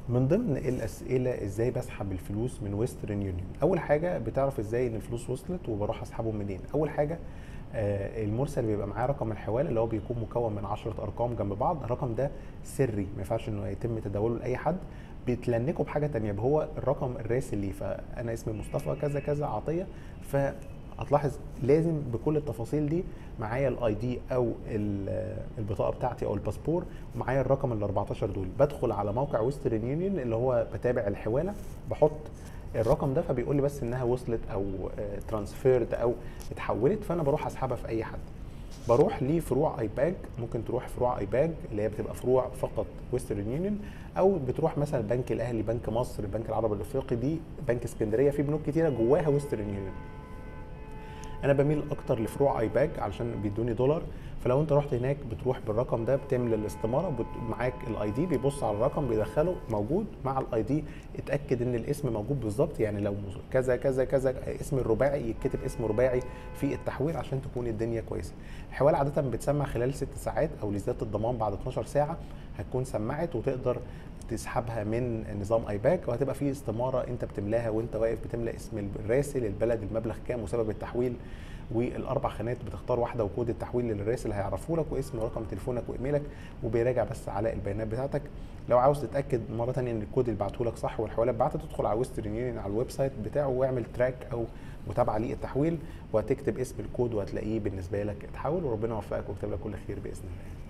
من ضمن الاسئله ازاي بسحب الفلوس من ويسترن يونيون اول حاجه بتعرف ازاي ان الفلوس وصلت وبروح اسحبهم منين اول حاجه آه، المرسل بيبقى معاه رقم الحواله اللي هو بيكون مكون من 10 ارقام جنب بعض الرقم ده سري ما ينفعش انه يتم تداوله لاي حد بيتلنكوا بحاجه تانية هو الرقم الراسل ليه فانا اسمي مصطفى كذا كذا عطيه فهتلاحظ لازم بكل التفاصيل دي معايا الاي دي او ال- البطاقه بتاعتي او الباسبور ومعايا الرقم ال 14 دول بدخل على موقع ويسترن يونيون اللي هو بتابع الحواله بحط الرقم ده فبيقول لي بس انها وصلت او ترانسفيرد او اتحولت فانا بروح اسحبها في اي حد بروح لفروع اي باج ممكن تروح فروع اي باج اللي هي بتبقى فروع فقط ويسترن يونيون او بتروح مثلا البنك الاهلي بنك مصر البنك العربي الافريقي دي بنك اسكندريه في بنوك كتيره جواها ويسترن يونيون انا بميل اكتر لفروع اي باج علشان بيدوني دولار فلو انت رحت هناك بتروح بالرقم ده بتعمل الاستماره بت- معاك الاي دي بيبص على الرقم بيدخله موجود مع الاي دي اتاكد ان الاسم موجود بالظبط يعني لو كذا كذا كذا اسم الرباعي يتكتب اسم رباعي في التحويل عشان تكون الدنيا كويسه الحواله عاده بتسمع خلال ست ساعات او لزياده الضمان بعد 12 ساعه هتكون سمعت وتقدر تسحبها من نظام اي باك وهتبقى في استماره انت بتملاها وانت واقف بتملى اسم الراسل البلد المبلغ كام وسبب التحويل والاربع خانات بتختار واحده وكود التحويل للراسل هيعرفوا لك واسم ورقم تليفونك وايميلك وبيراجع بس على البيانات بتاعتك لو عاوز تتاكد مره ثانيه ان الكود اللي بعته لك صح والحواله اتبعتت تدخل على ويسترن يونيون على الويب سايت بتاعه واعمل تراك او متابعه للتحويل وهتكتب اسم الكود وهتلاقيه بالنسبه لك اتحول وربنا يوفقك ويكتب لك كل خير باذن الله